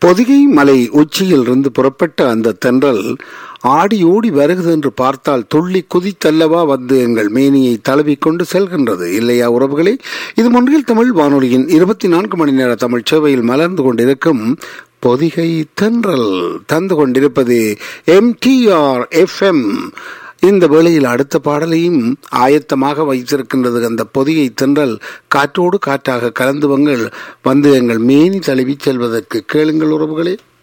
பொதிகை மலை உச்சியிலிருந்து புறப்பட்ட அந்த தென்றல் ஆடி ஓடி வருகிறது என்று பார்த்தால் துள்ளி குதித்தல்லவா வந்து எங்கள் மேனியை தழுவிக்கொண்டு செல்கின்றது இல்லையா உறவுகளே இது ஒன்றில் தமிழ் வானொலியின் இருபத்தி நான்கு மணி நேர தமிழ் சேவையில் மலர்ந்து கொண்டிருக்கும் பொதிகை தென்றல் தந்து கொண்டிருப்பது எம்டிஆர் எஃப்எம் இந்த வேளையில் அடுத்த பாடலையும் ஆயத்தமாக வைத்திருக்கின்றது அந்த பொதியை தென்றல் காற்றோடு காற்றாக கலந்து வங்கள் வந்து எங்கள் மேனி தழுவி செல்வதற்கு கேளுங்கள் உறவுகளே